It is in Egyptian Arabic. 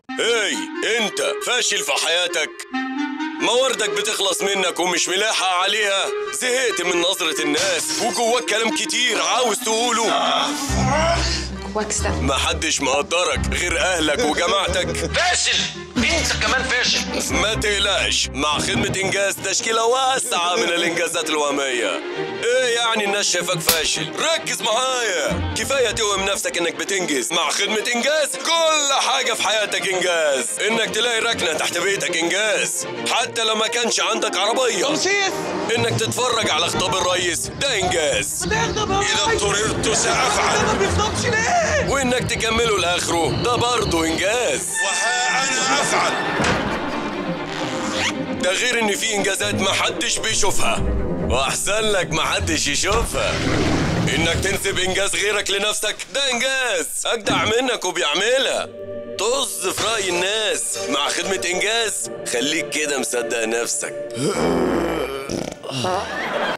اي انت فاشل في حياتك مواردك بتخلص منك ومش ملاحق عليها زهقت من نظرة الناس وجواك كلام كتير عاوز تقوله واكسة محدش مقدرك غير اهلك وجماعتك فاشل انت كمان فاشل ما تقلقش مع خدمة إنجاز تشكيلة واسعة من الإنجازات الوهمية إيه يعني الناس شايفك فاشل ركز معايا كفاية توهم نفسك إنك بتنجز مع خدمة إنجاز كل حاجة في حياتك إنجاز إنك تلاقي ركنة تحت بيتك إنجاز حتى لو ما كانش عندك عربية رصيف إنك تتفرج على خطاب الريس ده إنجاز إذا اضطررت سأفعل ما بيفضلش ليه؟ وإنك تكمله لآخره ده برضه إنجاز وها أنا أفعل ده غير ان في انجازات محدش بيشوفها واحسن لك محدش يشوفها انك تنسب انجاز غيرك لنفسك ده انجاز اجدع منك وبيعملها طز في رأي الناس مع خدمة انجاز خليك كده مصدق نفسك